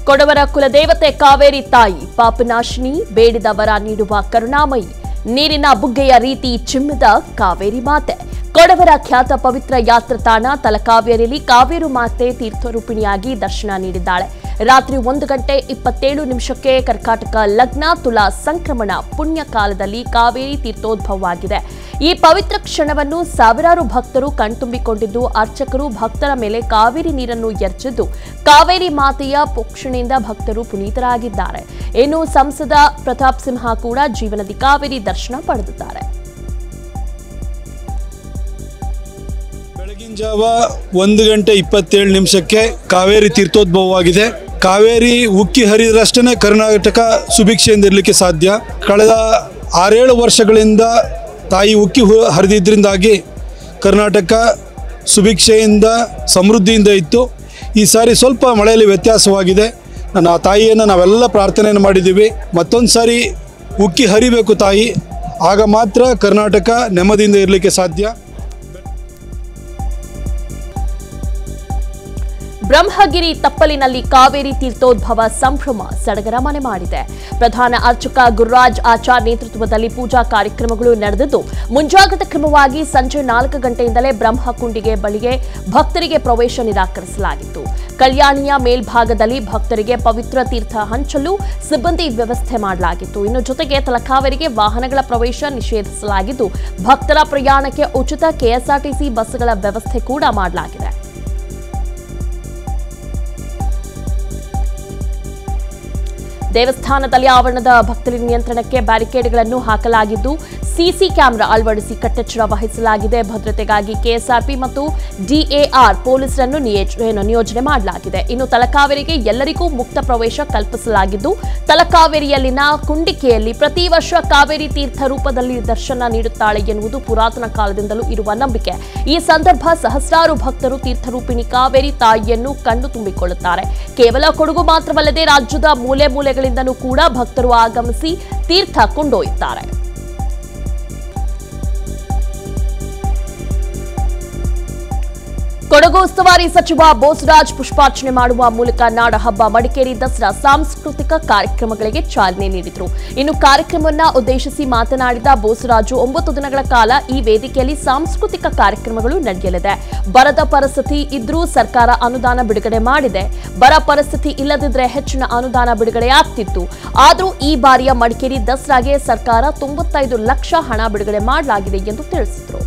ಕೊಡವರ ಕುಲದೇವತೆ ಕಾವೇರಿ ತಾಯಿ ಪಾಪನಾಶಿನಿ ಬೇಡಿದ ವರ ನೀಡುವ ಕರುಣಾಮಯಿ ನೀರಿನ ಬುಗ್ಗೆಯ ರೀತಿ ಚಿಮ್ಮಿದ ಕಾವೇರಿ ಮಾತೆ ಕೊಡವರ ಖ್ಯಾತ ಪವಿತ್ರ ಯಾತ್ರಾ ತಾಣ ತಲಕಾವೇರಿಯಲ್ಲಿ ಕಾವೇರು ಮಾತೆ ತೀರ್ಥರೂಪಿಣಿಯಾಗಿ ದರ್ಶನ ನೀಡಿದ್ದಾಳೆ ರಾತ್ರಿ ಒಂದು ಗಂಟೆ ಇಪ್ಪತ್ತೇಳು ನಿಮಿಷಕ್ಕೆ ಕರ್ಕಾಟಕ ಲಗ್ನ ತುಲಾ ಸಂಕ್ರಮಣ ಪುಣ್ಯ ಕಾಲದಲ್ಲಿ ಕಾವೇರಿ ತೀರ್ಥೋದ್ಭವವಾಗಿದೆ ಈ ಪವಿತ್ರ ಕ್ಷಣವನ್ನು ಸಾವಿರಾರು ಭಕ್ತರು ಕಣ್ತುಂಬಿಕೊಂಡಿದ್ದು ಅರ್ಚಕರು ಭಕ್ತರ ಮೇಲೆ ಕಾವೇರಿ ನೀರನ್ನು ಎರಚಿದ್ದು ಕಾವೇರಿ ಮಾತೆಯ ಪೋಷಣೆಯಿಂದ ಭಕ್ತರು ಪುನೀತರಾಗಿದ್ದಾರೆ ಇನ್ನು ಸಂಸದ ಪ್ರತಾಪ್ ಸಿಂಹ ಕೂಡ ಜೀವನದಿ ಕಾವೇರಿ ದರ್ಶನ ಪಡೆದಿದ್ದಾರೆ ಬೆಳಗಿನ ಜಾವ ಒಂದು ಗಂಟೆ ಇಪ್ಪತ್ತೇಳು ನಿಮಿಷಕ್ಕೆ ಕಾವೇರಿ ತೀರ್ಥೋದ್ಭವವಾಗಿದೆ ಕಾವೇರಿ ಉಕ್ಕಿ ಹರಿದ್ರಷ್ಟೇ ಕರ್ನಾಟಕ ಸುಭಿಕ್ಷೆಯಿಂದ ಇರಲಿಕ್ಕೆ ಸಾಧ್ಯ ಕಳೆದ ಆರೇಳು ವರ್ಷಗಳಿಂದ ತಾಯಿ ಉಕ್ಕಿ ಹು- ಹರಿದಿದ್ದರಿಂದಾಗಿ ಕರ್ನಾಟಕ ಸುಭಿಕ್ಷೆಯಿಂದ ಸಮೃದ್ಧಿಯಿಂದ ಇತ್ತು ಈ ಸಾರಿ ಸ್ವಲ್ಪ ಮಳೆಯಲ್ಲಿ ವ್ಯತ್ಯಾಸವಾಗಿದೆ ನನ್ನ ಆ ತಾಯಿಯನ್ನು ನಾವೆಲ್ಲ ಪ್ರಾರ್ಥನೆಯನ್ನು ಮಾಡಿದ್ದೀವಿ ಮತ್ತೊಂದು ಸಾರಿ ಉಕ್ಕಿ ಹರಿಬೇಕು ತಾಯಿ ಆಗ ಮಾತ್ರ ಕರ್ನಾಟಕ ನೆಮ್ಮದಿಯಿಂದ ಇರಲಿಕ್ಕೆ ಸಾಧ್ಯ ಬ್ರಹ್ಮಗಿರಿ ತಪ್ಪಲಿನಲ್ಲಿ ಕಾವೇರಿ ತೀರ್ಥೋದ್ಭವ ಸಂಭ್ರಮ ಸಡಗರ ಮನೆ ಮಾಡಿದೆ ಪ್ರಧಾನ ಅರ್ಚಕ ಗುರುರಾಜ್ ಆಚಾರ್ ನೇತೃತ್ವದಲ್ಲಿ ಪೂಜಾ ಕಾರ್ಯಕ್ರಮಗಳು ನಡೆದಿದ್ದು ಮುಂಜಾಗ್ರತಾ ಕ್ರಮವಾಗಿ ಸಂಜೆ ನಾಲ್ಕು ಗಂಟೆಯಿಂದಲೇ ಬ್ರಹ್ಮಕುಂಡಿಗೆ ಬಳಿಗೆ ಭಕ್ತರಿಗೆ ಪ್ರವೇಶ ನಿರಾಕರಿಸಲಾಗಿತ್ತು ಕಲ್ಯಾಣಿಯ ಮೇಲ್ಭಾಗದಲ್ಲಿ ಭಕ್ತರಿಗೆ ಪವಿತ್ರ ತೀರ್ಥ ಹಂಚಲು ಸಿಬ್ಬಂದಿ ವ್ಯವಸ್ಥೆ ಮಾಡಲಾಗಿತ್ತು ಇನ್ನು ಜೊತೆಗೆ ತಲಕಾವೇರಿಗೆ ವಾಹನಗಳ ಪ್ರವೇಶ ನಿಷೇಧಿಸಲಾಗಿದ್ದು ಭಕ್ತರ ಪ್ರಯಾಣಕ್ಕೆ ಉಚಿತ ಕೆಎಸ್ಆರ್ಟಿಸಿ ಬಸ್ಗಳ ವ್ಯವಸ್ಥೆ ಕೂಡ ಮಾಡಲಾಗಿದೆ ದೇವಸ್ಥಾನದಲ್ಲಿ ಆವರಣದ ಭಕ್ತರ ನಿಯಂತ್ರಣಕ್ಕೆ ಬ್ಯಾರಿಕೇಡ್ಗಳನ್ನು ಹಾಕಲಾಗಿದ್ದು ಸಿಸಿ ಕ್ಯಾಮೆರಾ ಅಳವಡಿಸಿ ಕಟ್ಟೆಚ್ಚರ ವಹಿಸಲಾಗಿದೆ ಭದ್ರತೆಗಾಗಿ ಕೆಎಸ್ಆರ್ಪಿ ಮತ್ತು ಡಿಎಆರ್ ಪೊಲೀಸರನ್ನು ನಿಯೋಜ- ಏನು, ನಿಯೋಜನೆ ಮಾಡಲಾಗಿದೆ ಇನ್ನು ತಲಕಾವೇರಿಗೆ ಎಲ್ಲರಿಗೂ ಮುಕ್ತ ಪ್ರವೇಶ ಕಲ್ಪಿಸಲಾಗಿದ್ದು ತಲಕಾವೇರಿಯಲ್ಲಿನ ಕುಂಡಿಕೆಯಲ್ಲಿ ಪ್ರತಿ ವರ್ಷ ಕಾವೇರಿ ತೀರ್ಥ ರೂಪದಲ್ಲಿ ದರ್ಶನ ನೀಡುತ್ತಾಳೆ ಎನ್ನುವುದು ಪುರಾತನ ಕಾಲದಿಂದಲೂ ಇರುವ ನಂಬಿಕೆ ಈ ಸಂದರ್ಭ ಸಹಸ್ರಾರು ಭಕ್ತರು ತೀರ್ಥರೂಪಿಣಿ ಕಾವೇರಿ ತಾಯಿಯನ್ನು ಕಣ್ಣು ತುಂಬಿಕೊಳ್ಳುತ್ತಾರೆ ಕೇವಲ ಕೊಡಗು ಮಾತ್ರವಲ್ಲದೆ ರಾಜ್ಯದ ಮೂಲೆ ಮೂಲೆಗಳಿಂದಲೂ ಕೂಡ ಭಕ್ತರು ಆಗಮಿಸಿ ತೀರ್ಥ ಕೊಂಡೊಯ್ಯುತ್ತಾರೆ ಕೊಡಗು ಉಸ್ತುವಾರಿ ಸಚಿವ ಬೋಸರಾಜ್ ಪುಷ್ಪಾರ್ಚನೆ ಮಾಡುವ ಮೂಲಕ ನಾಡ ಹಬ್ಬ ಮಡಿಕೇರಿ ದಸರಾ ಸಾಂಸ್ಕೃತಿಕ ಕಾರ್ಯಕ್ರಮಗಳಿಗೆ ಚಾಲನೆ ನೀಡಿದರು ಇನ್ನು ಕಾರ್ಯಕ್ರಮವನ್ನ ಉದ್ದೇಶಿಸಿ ಮಾತನಾಡಿದ ಬೋಸರಾಜು ಒಂಬತ್ತು ದಿನಗಳ ಕಾಲ ಈ ವೇದಿಕೆಯಲ್ಲಿ ಸಾಂಸ್ಕೃತಿಕ ಕಾರ್ಯಕ್ರಮಗಳು ನಡೆಯಲಿದೆ ಬರದ ಪರಿಸ್ಥಿತಿ ಇದ್ರೂ ಸರ್ಕಾರ ಅನುದಾನ ಬಿಡುಗಡೆ ಮಾಡಿದೆ ಬರ ಪರಿಸ್ಥಿತಿ ಇಲ್ಲದಿದ್ರೆ ಹೆಚ್ಚಿನ ಅನುದಾನ ಬಿಡುಗಡೆ ಆಗ್ತಿತ್ತು ಆದರೂ ಈ ಬಾರಿಯ ಮಡಿಕೇರಿ ದಸರಾಗೆ ಸರ್ಕಾರ ತೊಂಬತ್ತೈದು ಲಕ್ಷ ಹಣ ಬಿಡುಗಡೆ ಮಾಡಲಾಗಿದೆ ಎಂದು ತಿಳಿಸಿದರು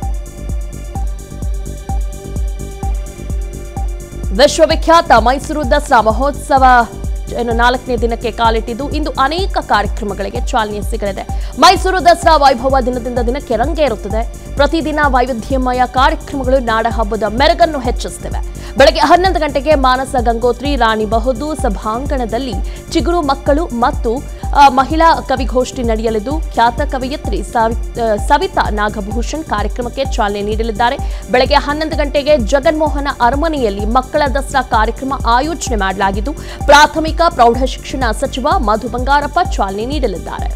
ವಿಶ್ವವಿಖ್ಯಾತ ಮೈಸೂರು ದಸರಾ ಮಹೋತ್ಸವ ಏನು ನಾಲ್ಕನೇ ದಿನಕ್ಕೆ ಕಾಲಿಟ್ಟಿದ್ದು ಇಂದು ಅನೇಕ ಕಾರ್ಯಕ್ರಮಗಳಿಗೆ ಚಾಲನೆ ಸಿಗಲಿದೆ ಮೈಸೂರು ದಸರಾ ವೈಭವ ದಿನದಿಂದ ದಿನಕ್ಕೆ ರಂಗೇರುತ್ತದೆ ಪ್ರತಿದಿನ ವೈವಿಧ್ಯಮಯ ಕಾರ್ಯಕ್ರಮಗಳು ನಾಡ ಹಬ್ಬದ ಮೆರುಗನ್ನು ಹೆಚ್ಚಿಸುತ್ತಿವೆ ಬೆಳಗ್ಗೆ ಹನ್ನೊಂದು ಗಂಟೆಗೆ ಮಾನಸ ಗಂಗೋತ್ರಿ ರಾಣಿ ಬಹುದು ಸಭಾಂಗಣದಲ್ಲಿ ಚಿಗುರು ಮಕ್ಕಳು ಮತ್ತು ಆ, ಮಹಿಳಾ ಕವಿಗೋಷ್ಠಿ ನಡೆಯಲಿದ್ದು ಖ್ಯಾತ ಕವಯಿತ್ರಿ ಸಾವಿ- ಆ, ಸವಿತಾ ನಾಗಭೂಷಣ್ ಕಾರ್ಯಕ್ರಮಕ್ಕೆ ಚಾಲನೆ ನೀಡಲಿದ್ದಾರೆ ಬೆಳಗ್ಗೆ ಹನ್ನೊಂದು ಗಂಟೆಗೆ ಜಗನ್ಮೋಹನ ಅರಮನೆಯಲ್ಲಿ ಮಕ್ಕಳ ದಸರಾ ಕಾರ್ಯಕ್ರಮ ಆಯೋಜನೆ ಮಾಡಲಾಗಿದ್ದು ಪ್ರಾಥಮಿಕ ಪ್ರೌಢಶಿಕ್ಷಣ ಸಚಿವ ಮಧು ಬಂಗಾರಪ್ಪ ಚಾಲನೆ ನೀಡಲಿದ್ದಾರೆ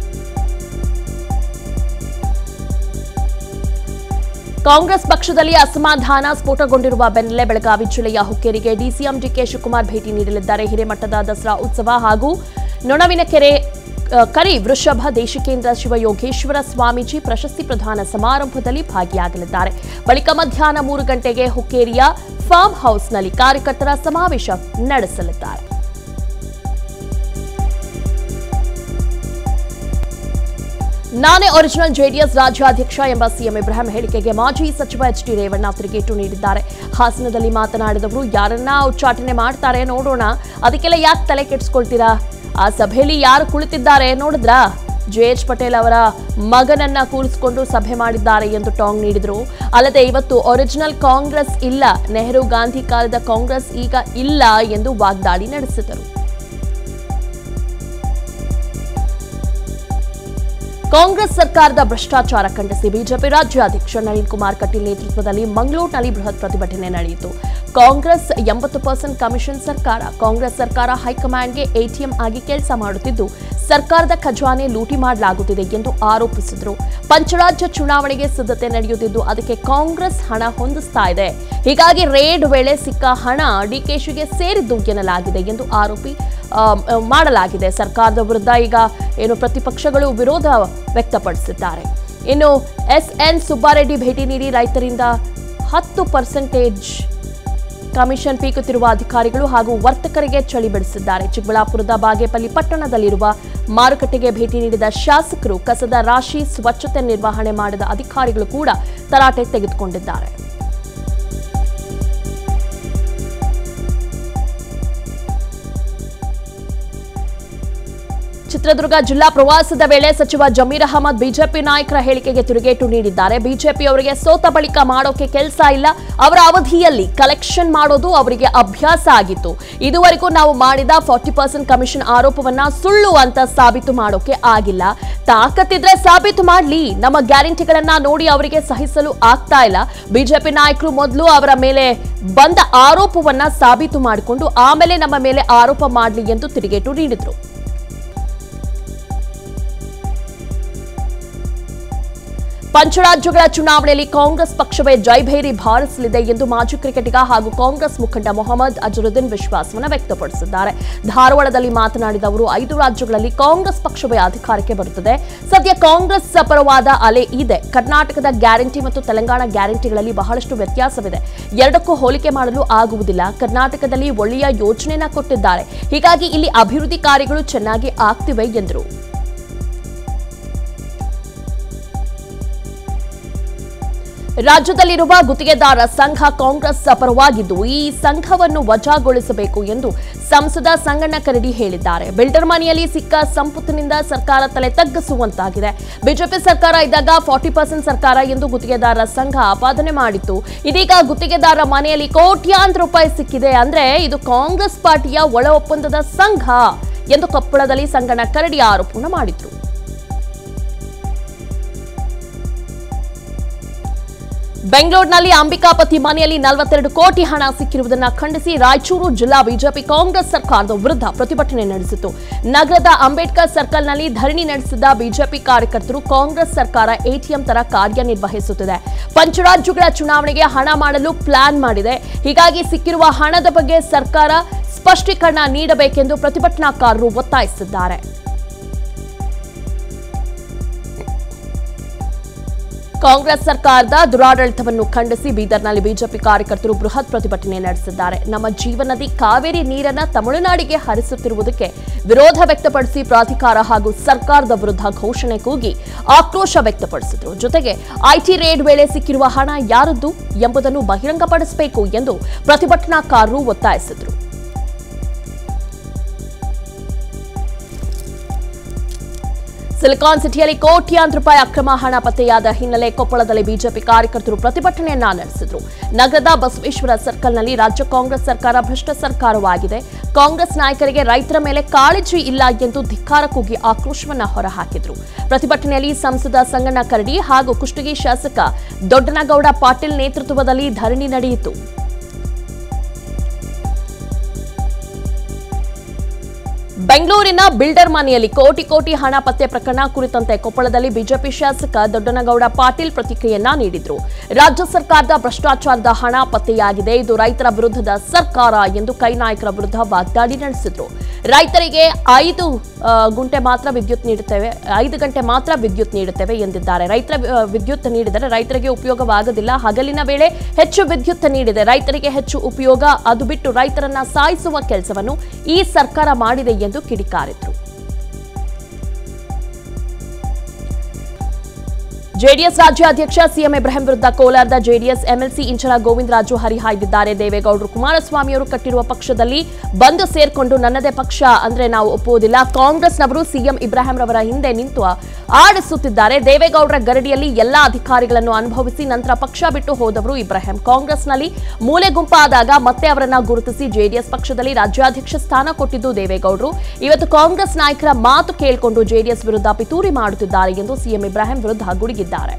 ಕಾಂಗ್ರೆಸ್ ಪಕ್ಷದಲ್ಲಿ ಅಸಮಾಧಾನ ಸ್ಫೋಟಗೊಂಡಿರುವ ಬೆನ್ನಲ್ಲೇ ಬೆಳಗಾವಿ ಜಿಲ್ಲೆಯ ಹುಕ್ಕೇರಿಗೆ ಡಿಸಿಎಂ ಡಿಕೆ ಶಿವಕುಮಾರ್ ಭೇಟಿ ನೀಡಲಿದ್ದಾರೆ ಹಿರೇಮಠದ ದಸರಾ ಉತ್ಸವ ಹಾಗೂ ನೊಣವಿನಕೆರೆ ಆ, ಕರಿ ವೃಷಭ ದೇಶಿಕೇಂದ್ರ ಶಿವಯೋಗೇಶ್ವರ ಸ್ವಾಮೀಜಿ ಪ್ರಶಸ್ತಿ ಪ್ರದಾನ ಸಮಾರಂಭದಲ್ಲಿ ಭಾಗಿಯಾಗಲಿದ್ದಾರೆ ಬಳಿಕ ಮಧ್ಯಾಹ್ನ ಮೂರು ಗಂಟೆಗೆ ಹುಕ್ಕೇರಿಯ ಫಾರ್ಮ್ ಹೌಸ್ನಲ್ಲಿ ಕಾರ್ಯಕರ್ತರ ಸಮಾವೇಶ ನಡೆಸಲಿದ್ದಾರೆ ನಾನೇ ಒರಿಜಿನಲ್ ಜೆಡಿಎಸ್ ರಾಜ್ಯಾಧ್ಯಕ್ಷ ಎಂಬ ಸಿಎಂ ಇಬ್ರಾಹಿಂ ಹೇಳಿಕೆಗೆ ಮಾಜಿ ಸಚಿವ ಎಚ್ ಡಿ ರೇವಣ್ಣ ತಿರುಗೇಟು ನೀಡಿದ್ದಾರೆ ಹಾಸನದಲ್ಲಿ ಮಾತನಾಡಿದವರು ಯಾರನ್ನ ಉಚ್ಚಾಟನೆ ಮಾಡ್ತಾರೆ ನೋಡೋಣ ಅದಕ್ಕೆಲ್ಲ ಯಾಕೆ ತಲೆ ಕೆಡಿಸ್ಕೊಳ್ತೀರಾ ಆ ಸಭೆಯಲ್ಲಿ ಯಾರು ಕುಳಿತಿದ್ದಾರೆ ನೋಡಿದ್ರಾ ಜೆ ಎಚ್ ಪಟೇಲ್ ಅವರ ಮಗನನ್ನ ಕೂರಿಸಿಕೊಂಡು ಸಭೆ ಮಾಡಿದ್ದಾರೆ ಎಂದು ಟಾಂಗ್ ನೀಡಿದರು ಅಲ್ಲದೆ ಇವತ್ತು ಒರಿಜಿನಲ್ ಕಾಂಗ್ರೆಸ್ ಇಲ್ಲ ನೆಹರು ಗಾಂಧಿ ಕಾಲದ ಕಾಂಗ್ರೆಸ್ ಈಗ ಇಲ್ಲ ಎಂದು ವಾಗ್ದಾಳಿ ನಡೆಸಿದರು ಕಾಂಗ್ರೆಸ್ ಸರ್ಕಾರದ ಭ್ರಷ್ಟಾಚಾರ ಖಂಡಿಸಿ ಬಿಜೆಪಿ ರಾಜ್ಯಾಧ್ಯಕ್ಷ ನಳಿನ್ ಕುಮಾರ್ ಕಟೀಲ್ ನೇತೃತ್ವದಲ್ಲಿ ಮಂಗಳೂರಿನಲ್ಲಿ ಬೃಹತ್ ಪ್ರತಿಭಟನೆ ನಡೆಯಿತು ಕಾಂಗ್ರೆಸ್ ಎಂಬತ್ತು ಪರ್ಸೆಂಟ್ ಕಮಿಷನ್ ಸರ್ಕಾರ ಕಾಂಗ್ರೆಸ್ ಸರ್ಕಾರ ಹೈಕಮಾಂಡ್ಗೆ ಎಟಿಎಂ ಆಗಿ ಕೆಲಸ ಮಾಡುತ್ತಿದ್ದು ಸರ್ಕಾರದ ಖಜಾನೆ ಲೂಟಿ ಮಾಡಲಾಗುತ್ತಿದೆ ಎಂದು ಆರೋಪಿಸಿದರು ಪಂಚರಾಜ್ಯ ಚುನಾವಣೆಗೆ ಸಿದ್ಧತೆ ನಡೆಯುತ್ತಿದ್ದು ಅದಕ್ಕೆ ಕಾಂಗ್ರೆಸ್ ಹಣ ಹೊಂದಿಸ್ತಾ ಇದೆ ಹೀಗಾಗಿ ರೇಡ್ ವೇಳೆ ಸಿಕ್ಕ ಹಣ ಡಿಕೆಶಿಗೆ ಸೇರಿದ್ದು ಎನ್ನಲಾಗಿದೆ ಎಂದು ಆರೋಪಿ ಆ, ಮಾಡಲಾಗಿದೆ ಸರ್ಕಾರದ ವಿರುದ್ಧ ಈಗ ಏನು ಪ್ರತಿಪಕ್ಷಗಳು ವಿರೋಧ ವ್ಯಕ್ತಪಡಿಸಿದ್ದಾರೆ ಇನ್ನು ಎಸ್ ಎನ್ ಸುಬ್ಬಾರೆಡ್ಡಿ ಭೇಟಿ ನೀಡಿ ರೈತರಿಂದ ಹತ್ತು ಪರ್ಸೆಂಟೇಜ್ ಕಮಿಷನ್ ಪೀಕುತ್ತಿರುವ ಅಧಿಕಾರಿಗಳು ಹಾಗೂ ವರ್ತಕರಿಗೆ ಚಳಿ ಬಿಡಿಸಿದ್ದಾರೆ ಚಿಕ್ಕಬಳ್ಳಾಪುರದ ಬಾಗೇಪಲ್ಲಿ ಪಟ್ಟಣದಲ್ಲಿರುವ ಮಾರುಕಟ್ಟೆಗೆ ಭೇಟಿ ನೀಡಿದ ಶಾಸಕರು ಕಸದ ರಾಶಿ ಸ್ವಚ್ಛತೆ ನಿರ್ವಹಣೆ ಮಾಡಿದ ಅಧಿಕಾರಿಗಳು ಕೂಡ ತರಾಟೆ ತೆಗೆದುಕೊಂಡಿದ್ದಾರೆ ಚಿತ್ರದುರ್ಗ ಜಿಲ್ಲಾ ಪ್ರವಾಸದ ವೇಳೆ ಸಚಿವ ಜಮೀರ್ ಅಹಮದ್ ಬಿಜೆಪಿ ನಾಯಕರ ಹೇಳಿಕೆಗೆ ತಿರುಗೇಟು ನೀಡಿದ್ದಾರೆ ಬಿಜೆಪಿ ಅವರಿಗೆ ಸೋತ ಬಳಿಕ ಮಾಡೋಕೆ ಕೆಲಸ ಇಲ್ಲ ಅವರ ಅವಧಿಯಲ್ಲಿ ಕಲೆಕ್ಷನ್ ಮಾಡೋದು ಅವರಿಗೆ ಅಭ್ಯಾಸ ಆಗಿತ್ತು ಇದುವರೆಗೂ ನಾವು ಮಾಡಿದ ಫಾರ್ಟಿ ಪರ್ಸೆಂಟ್ ಕಮಿಷನ್ ಆರೋಪವನ್ನ ಸುಳ್ಳು ಅಂತ ಸಾಬೀತು ಮಾಡೋಕೆ ಆಗಿಲ್ಲ ತಾಕತ್ತಿದ್ರೆ ಸಾಬೀತು ಮಾಡ್ಲಿ ನಮ್ಮ ಗ್ಯಾರಂಟಿಗಳನ್ನ ನೋಡಿ ಅವರಿಗೆ ಸಹಿಸಲು ಆಗ್ತಾ ಇಲ್ಲ ಬಿಜೆಪಿ ನಾಯಕರು ಮೊದಲು ಅವರ ಮೇಲೆ ಬಂದ ಆರೋಪವನ್ನ ಸಾಬೀತು ಮಾಡಿಕೊಂಡು ಆಮೇಲೆ ನಮ್ಮ ಮೇಲೆ ಆರೋಪ ಮಾಡಲಿ ಎಂದು ತಿರುಗೇಟು ನೀಡಿದ್ರು ಪಂಚರಾಜ್ಯಗಳ ಚುನಾವಣೆಯಲ್ಲಿ ಕಾಂಗ್ರೆಸ್ ಪಕ್ಷವೇ ಜೈಭೇರಿ ಬಾರಿಸಲಿದೆ ಎಂದು ಮಾಜಿ ಕ್ರಿಕೆಟಿಗ ಹಾಗೂ ಕಾಂಗ್ರೆಸ್ ಮುಖಂಡ ಮೊಹಮ್ಮದ್ ಅಜರುದ್ದೀನ್ ವಿಶ್ವಾಸವನ್ನು ವ್ಯಕ್ತಪಡಿಸಿದ್ದಾರೆ ಧಾರವಾಡದಲ್ಲಿ ಮಾತನಾಡಿದ ಅವರು ಐದು ರಾಜ್ಯಗಳಲ್ಲಿ ಕಾಂಗ್ರೆಸ್ ಪಕ್ಷವೇ ಅಧಿಕಾರಕ್ಕೆ ಬರುತ್ತದೆ ಸದ್ಯ ಕಾಂಗ್ರೆಸ್ ಪರವಾದ ಅಲೆ ಇದೆ ಕರ್ನಾಟಕದ ಗ್ಯಾರಂಟಿ ಮತ್ತು ತೆಲಂಗಾಣ ಗ್ಯಾರಂಟಿಗಳಲ್ಲಿ ಬಹಳಷ್ಟು ವ್ಯತ್ಯಾಸವಿದೆ ಎರಡಕ್ಕೂ ಹೋಲಿಕೆ ಮಾಡಲು ಆಗುವುದಿಲ್ಲ ಕರ್ನಾಟಕದಲ್ಲಿ ಒಳ್ಳೆಯ ಯೋಜನೆಯನ್ನ ಕೊಟ್ಟಿದ್ದಾರೆ ಹೀಗಾಗಿ ಇಲ್ಲಿ ಅಭಿವೃದ್ಧಿ ಕಾರ್ಯಗಳು ಚೆನ್ನಾಗಿ ಆಗ್ತಿವೆ ಎಂದರು ರಾಜ್ಯದಲ್ಲಿರುವ ಗುತ್ತಿಗೆದಾರ ಸಂಘ ಕಾಂಗ್ರೆಸ್ ಪರವಾಗಿದ್ದು ಈ ಸಂಘವನ್ನು ವಜಾಗೊಳಿಸಬೇಕು ಎಂದು ಸಂಸದ ಸಂಗಣ್ಣ ಕರಡಿ ಹೇಳಿದ್ದಾರೆ ಬಿಲ್ಡರ್ ಮನೆಯಲ್ಲಿ ಸಿಕ್ಕ ಸಂಪತ್ತಿನಿಂದ ಸರ್ಕಾರ ತಲೆ ತಗ್ಗಿಸುವಂತಾಗಿದೆ ಬಿಜೆಪಿ ಸರ್ಕಾರ ಇದ್ದಾಗ ಫಾರ್ಟಿ ಪರ್ಸೆಂಟ್ ಸರ್ಕಾರ ಎಂದು ಗುತ್ತಿಗೆದಾರರ ಸಂಘ ಆಪಾದನೆ ಮಾಡಿತ್ತು ಇದೀಗ ಗುತ್ತಿಗೆದಾರರ ಮನೆಯಲ್ಲಿ ಕೋಟ್ಯಾಂತರ ರೂಪಾಯಿ ಸಿಕ್ಕಿದೆ ಅಂದ್ರೆ ಇದು ಕಾಂಗ್ರೆಸ್ ಪಾರ್ಟಿಯ ಒಳ ಒಪ್ಪಂದದ ಸಂಘ ಎಂದು ಕೊಪ್ಪಳದಲ್ಲಿ ಸಂಗಣ್ಣ ಕರಡಿ ಆರೋಪವನ್ನು ಮಾಡಿದ್ರು ಬೆಂಗಳೂರಿನಲ್ಲಿ ಅಂಬಿಕಾಪತಿ ಮನೆಯಲ್ಲಿ ನಲವತ್ತೆರಡು ಕೋಟಿ ಹಣ ಸಿಕ್ಕಿರುವುದನ್ನು ಖಂಡಿಸಿ ರಾಯಚೂರು ಜಿಲ್ಲಾ ಬಿಜೆಪಿ ಕಾಂಗ್ರೆಸ್ ಸರ್ಕಾರದ ವಿರುದ್ಧ ಪ್ರತಿಭಟನೆ ನಡೆಸಿತು ನಗರದ ಅಂಬೇಡ್ಕರ್ ಸರ್ಕಲ್ನಲ್ಲಿ ಧರಣಿ ನಡೆಸಿದ ಬಿಜೆಪಿ ಕಾರ್ಯಕರ್ತರು ಕಾಂಗ್ರೆಸ್ ಸರ್ಕಾರ ಎಟಿಎಂ ತರ ಕಾರ್ಯನಿರ್ವಹಿಸುತ್ತಿದೆ ಪಂಚರಾಜ್ಯಗಳ ಚುನಾವಣೆಗೆ ಹಣ ಮಾಡಲು ಪ್ಲಾನ್ ಮಾಡಿದೆ ಹೀಗಾಗಿ ಸಿಕ್ಕಿರುವ ಹಣದ ಬಗ್ಗೆ ಸರ್ಕಾರ ಸ್ಪಷ್ಟೀಕರಣ ನೀಡಬೇಕೆಂದು ಪ್ರತಿಭಟನಾಕಾರರು ಒತ್ತಾಯಿಸಿದ್ದಾರೆ ಕಾಂಗ್ರೆಸ್ ಸರ್ಕಾರದ ದುರಾಡಳಿತವನ್ನು ಖಂಡಿಸಿ ಬೀದರ್ನಲ್ಲಿ ಬಿಜೆಪಿ ಕಾರ್ಯಕರ್ತರು ಬೃಹತ್ ಪ್ರತಿಭಟನೆ ನಡೆಸಿದ್ದಾರೆ ನಮ್ಮ ಜೀವನದಿ ಕಾವೇರಿ ನೀರನ್ನ ತಮಿಳುನಾಡಿಗೆ ಹರಿಸುತ್ತಿರುವುದಕ್ಕೆ ವಿರೋಧ ವ್ಯಕ್ತಪಡಿಸಿ ಪ್ರಾಧಿಕಾರ ಹಾಗೂ ಸರ್ಕಾರದ ವಿರುದ್ಧ ಘೋಷಣೆ ಕೂಗಿ ಆಕ್ರೋಶ ವ್ಯಕ್ತಪಡಿಸಿದರು ಜೊತೆಗೆ ಐಟಿ ರೇಡ್ ವೇಳೆ ಸಿಕ್ಕಿರುವ ಹಣ ಯಾರದ್ದು ಎಂಬುದನ್ನು ಬಹಿರಂಗಪಡಿಸಬೇಕು ಎಂದು ಪ್ರತಿಭಟನಾಕಾರರು ಒತ್ತಾಯಿಸಿದರು ಸಿಲಿಕಾನ್ ಸಿಟಿಯಲ್ಲಿ ಕೋಟ್ಯಾಂತರ ರೂಪಾಯಿ ಅಕ್ರಮ ಹಣ ಪತ್ತೆಯಾದ ಹಿನ್ನೆಲೆ ಕೊಪ್ಪಳದಲ್ಲಿ ಬಿಜೆಪಿ ಕಾರ್ಯಕರ್ತರು ಪ್ರತಿಭಟನೆಯನ್ನ ನಡೆಸಿದರು ನಗರದ ಬಸವೇಶ್ವರ ಸರ್ಕಲ್ನಲ್ಲಿ ರಾಜ್ಯ ಕಾಂಗ್ರೆಸ್ ಸರ್ಕಾರ ಭ್ರಷ್ಟ ಸರ್ಕಾರವಾಗಿದೆ ಕಾಂಗ್ರೆಸ್ ನಾಯಕರಿಗೆ ರೈತರ ಮೇಲೆ ಕಾಳಜಿ ಇಲ್ಲ ಎಂದು ಧಿಕ್ಕಾರ ಕೂಗಿ ಆಕ್ರೋಶವನ್ನ ಹೊರಹಾಕಿದ್ರು ಪ್ರತಿಭಟನೆಯಲ್ಲಿ ಸಂಸದ ಸಂಗಣ್ಣ ಕರಡಿ ಹಾಗೂ ಕುಷ್ಟಗಿ ಶಾಸಕ ದೊಡ್ಡನಗೌಡ ಪಾಟೀಲ್ ನೇತೃತ್ವದಲ್ಲಿ ಧರಣಿ ನಡೆಯಿತು ಬೆಂಗಳೂರಿನ ಬಿಲ್ಡರ್ ಮನೆಯಲ್ಲಿ ಕೋಟಿ ಕೋಟಿ ಹಣ ಪತ್ತೆ ಪ್ರಕರಣ ಕುರಿತಂತೆ ಕೊಪ್ಪಳದಲ್ಲಿ ಬಿಜೆಪಿ ಶಾಸಕ ದೊಡ್ಡನಗೌಡ ಪಾಟೀಲ್ ಪ್ರತಿಕ್ರಿಯೆಯನ್ನ ನೀಡಿದ್ರು ರಾಜ್ಯ ಸರ್ಕಾರದ ಭ್ರಷ್ಟಾಚಾರದ ಹಣ ಪತ್ತೆಯಾಗಿದೆ ಇದು ರೈತರ ವಿರುದ್ಧದ ಸರ್ಕಾರ ಎಂದು ಕೈ ನಾಯಕರ ವಿರುದ್ಧ ವಾಗ್ದಾಳಿ ನಡೆಸಿದ್ರು ರೈತರಿಗೆ ಐದು ಆ, ಗುಂಟೆ ಮಾತ್ರ ವಿದ್ಯುತ್ ನೀಡುತ್ತೇವೆ ಐದು ಗಂಟೆ ಮಾತ್ರ ವಿದ್ಯುತ್ ನೀಡುತ್ತೇವೆ ಎಂದಿದ್ದಾರೆ ರೈತರ ಆ, ವಿದ್ಯುತ್ ನೀಡಿದರೆ ರೈತರಿಗೆ ಉಪಯೋಗವಾಗದಿಲ್ಲ ಹಗಲಿನ ವೇಳೆ ಹೆಚ್ಚು ವಿದ್ಯುತ್ ನೀಡಿದೆ ರೈತರಿಗೆ ಹೆಚ್ಚು ಉಪಯೋಗ ಅದು ಬಿಟ್ಟು ರೈತರನ್ನ ಸಾಯಿಸುವ ಕೆಲಸವನ್ನು ಈ ಸರ್ಕಾರ ಮಾಡಿದೆ ಎಂದು ಕಿಡಿಕಾರಿದ್ರು ಜೆಡಿಎಸ್ ರಾಜ್ಯಾಧ್ಯಕ್ಷ ಸಿಎಂ ಇಬ್ರಾಹಿಂ ವಿರುದ್ಧ ಕೋಲಾರದ ಜೆಡಿಎಸ್ ಎಂಎಲ್ಸಿ ಇಂಚರ ಗೋವಿಂದರಾಜು ಹರಿಹಾಯ್ದಿದ್ದಾರೆ ದೇವೇಗೌಡರು ಕುಮಾರಸ್ವಾಮಿಯವರು ಕಟ್ಟಿರುವ ಪಕ್ಷದಲ್ಲಿ ಬಂದು ಸೇರ್ಕೊಂಡು ನನ್ನದೇ ಪಕ್ಷ ಅಂದ್ರೆ ನಾವು ಒಪ್ಪುವುದಿಲ್ಲ ಕಾಂಗ್ರೆಸ್ನವರು ಸಿಎಂ ಇಬ್ರಾಹಿಂ ರವರ ಹಿಂದೆ ನಿಂತು ಆಡಿಸುತ್ತಿದ್ದಾರೆ ದೇವೇಗೌಡರ ಗರಡಿಯಲ್ಲಿ ಎಲ್ಲಾ ಅಧಿಕಾರಿಗಳನ್ನು ಅನುಭವಿಸಿ ನಂತರ ಪಕ್ಷ ಬಿಟ್ಟು ಹೋದವರು ಇಬ್ರಾಹಿಂ ಕಾಂಗ್ರೆಸ್ನಲ್ಲಿ ಮೂಲೆ ಗುಂಪಾದಾಗ ಮತ್ತೆ ಅವರನ್ನ ಗುರುತಿಸಿ ಜೆಡಿಎಸ್ ಪಕ್ಷದಲ್ಲಿ ರಾಜ್ಯಾಧ್ಯಕ್ಷ ಸ್ಥಾನ ಕೊಟ್ಟಿದ್ದು ದೇವೇಗೌಡರು ಇವತ್ತು ಕಾಂಗ್ರೆಸ್ ನಾಯಕರ ಮಾತು ಕೇಳಿಕೊಂಡು ಜೆಡಿಎಸ್ ವಿರುದ್ಧ ಪಿತೂರಿ ಮಾಡುತ್ತಿದ್ದಾರೆ ಎಂದು ಸಿಎಂ ಇಬ್ರಾಹಿಂ ವಿರುದ್ಧ ಗುಡುಗಿದ್ದಾರೆ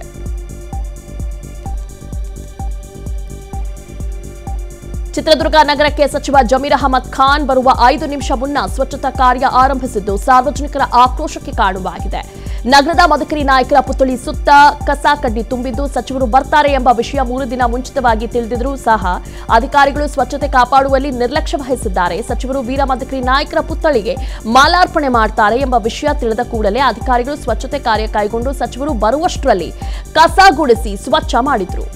ಚಿತ್ರದುರ್ಗ ನಗರಕ್ಕೆ ಸಚಿವ ಜಮೀರ್ ಅಹಮದ್ ಖಾನ್ ಬರುವ ಐದು ನಿಮಿಷ ಮುನ್ನ ಸ್ವಚ್ಛತಾ ಕಾರ್ಯ ಆರಂಭಿಸಿದ್ದು ಸಾರ್ವಜನಿಕರ ಆಕ್ರೋಶಕ್ಕೆ ಕಾರಣವಾಗಿದೆ ನಗರದ ಮದಕರಿ ನಾಯಕರ ಪುತ್ಥಳಿ ಸುತ್ತ ಕಸ ಕಡ್ಡಿ ತುಂಬಿದ್ದು ಸಚಿವರು ಬರ್ತಾರೆ ಎಂಬ ವಿಷಯ ಮೂರು ದಿನ ಮುಂಚಿತವಾಗಿ ತಿಳಿದಿದ್ರೂ ಸಹ ಅಧಿಕಾರಿಗಳು ಸ್ವಚ್ಛತೆ ಕಾಪಾಡುವಲ್ಲಿ ನಿರ್ಲಕ್ಷ್ಯ ವಹಿಸಿದ್ದಾರೆ ಸಚಿವರು ವೀರ ಮದಕರಿ ನಾಯಕರ ಪುತ್ಥಳಿಗೆ ಮಾಲಾರ್ಪಣೆ ಮಾಡ್ತಾರೆ ಎಂಬ ವಿಷಯ ತಿಳಿದ ಕೂಡಲೇ ಅಧಿಕಾರಿಗಳು ಸ್ವಚ್ಛತೆ ಕಾರ್ಯ ಕೈಗೊಂಡು ಸಚಿವರು ಬರುವಷ್ಟರಲ್ಲಿ ಕಸ ಗುಡಿಸಿ ಸ್ವಚ್ಛ ಮಾಡಿದ್ರು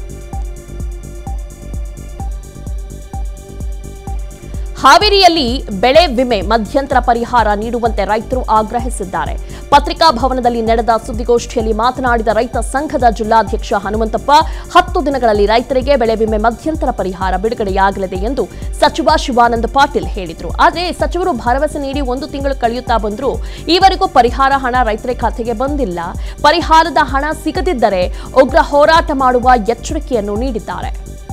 ಹಾವೇರಿಯಲ್ಲಿ ಬೆಳೆ ವಿಮೆ ಮಧ್ಯಂತರ ಪರಿಹಾರ ನೀಡುವಂತೆ ರೈತರು ಆಗ್ರಹಿಸಿದ್ದಾರೆ ಪತ್ರಿಕಾ ಭವನದಲ್ಲಿ ನಡೆದ ಸುದ್ದಿಗೋಷ್ಠಿಯಲ್ಲಿ ಮಾತನಾಡಿದ ರೈತ ಸಂಘದ ಜಿಲ್ಲಾಧ್ಯಕ್ಷ ಹನುಮಂತಪ್ಪ ಹತ್ತು ದಿನಗಳಲ್ಲಿ ರೈತರಿಗೆ ಬೆಳೆ ವಿಮೆ ಮಧ್ಯಂತರ ಪರಿಹಾರ ಬಿಡುಗಡೆಯಾಗಲಿದೆ ಎಂದು ಸಚಿವ ಶಿವಾನಂದ ಪಾಟೀಲ್ ಹೇಳಿದರು ಆದರೆ ಸಚಿವರು ಭರವಸೆ ನೀಡಿ ಒಂದು ತಿಂಗಳು ಕಳೆಯುತ್ತಾ ಬಂದರೂ ಈವರೆಗೂ ಪರಿಹಾರ ಹಣ ರೈತರ ಖಾತೆಗೆ ಬಂದಿಲ್ಲ ಪರಿಹಾರದ ಹಣ ಸಿಗದಿದ್ದರೆ ಉಗ್ರ ಹೋರಾಟ ಮಾಡುವ ಎಚ್ಚರಿಕೆಯನ್ನು ನೀಡಿದ್ದಾರೆ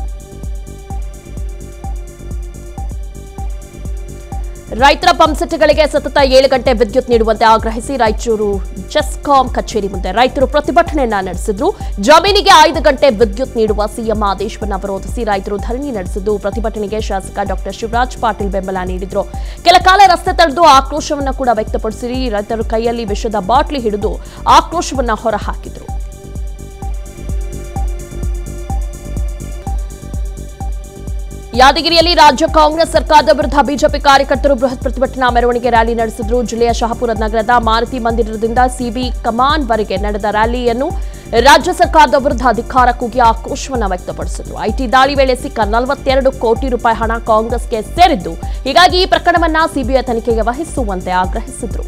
ರೈತರ ಪಂಪ್ಸೆಟ್ಗಳಿಗೆ ಸತತ ಏಳು ಗಂಟೆ ವಿದ್ಯುತ್ ನೀಡುವಂತೆ ಆಗ್ರಹಿಸಿ ರಾಯಚೂರು ಜೆಸ್ಕಾಂ ಕಚೇರಿ ಮುಂದೆ ರೈತರು ಪ್ರತಿಭಟನೆಯನ್ನ ನಡೆಸಿದ್ರು ಜಮೀನಿಗೆ ಐದು ಗಂಟೆ ವಿದ್ಯುತ್ ನೀಡುವ ಸಿಎಂ ಆದೇಶವನ್ನ ವಿರೋಧಿಸಿ ರೈತರು ಧರಣಿ ನಡೆಸಿದ್ದು ಪ್ರತಿಭಟನೆಗೆ ಶಾಸಕ ಡಾಕ್ಟರ್ ಶಿವರಾಜ್ ಪಾಟೀಲ್ ಬೆಂಬಲ ನೀಡಿದ್ರು ಕೆಲ ಕಾಲ ರಸ್ತೆ ತಡೆದು ಆಕ್ರೋಶವನ್ನ ಕೂಡ ವ್ಯಕ್ತಪಡಿಸಿ ರೈತರು ಕೈಯಲ್ಲಿ ವಿಷದ ಬಾಟ್ಲಿ ಹಿಡಿದು ಆಕ್ರೋಶವನ್ನ ಹೊರಹಾಕಿದ್ರು ಯಾದಗಿರಿಯಲ್ಲಿ ರಾಜ್ಯ ಕಾಂಗ್ರೆಸ್ ಸರ್ಕಾರದ ವಿರುದ್ಧ ಬಿಜೆಪಿ ಕಾರ್ಯಕರ್ತರು ಬೃಹತ್ ಪ್ರತಿಭಟನಾ ಮೆರವಣಿಗೆ ರ್ಯಾಲಿ ನಡೆಸಿದ್ರು ಜಿಲ್ಲೆಯ ಶಹಾಪುರ ನಗರದ ಮಾರುತಿ ಮಂದಿರದಿಂದ ಸಿಬಿ ಕಮಾನ್ ವರೆಗೆ ನಡೆದ ರ್ಯಾಲಿಯನ್ನು ರಾಜ್ಯ ಸರ್ಕಾರದ ವಿರುದ್ಧ ಅಧಿಕಾರ ಕೂಗಿ ಆಕ್ರೋಶವನ್ನು ವ್ಯಕ್ತಪಡಿಸಿದ್ರು ಐಟಿ ದಾಳಿ ವೇಳೆ ಸಿಕ್ಕ ನಲವತ್ತೆರಡು ಕೋಟಿ ರೂಪಾಯಿ ಹಣ ಕಾಂಗ್ರೆಸ್ಗೆ ಸೇರಿದ್ದು ಹೀಗಾಗಿ ಈ ಪ್ರಕರಣವನ್ನ ಸಿಬಿಐ ತನಿಖೆಗೆ ವಹಿಸುವಂತೆ ಆಗ್ರಹಿಸಿದ್ರು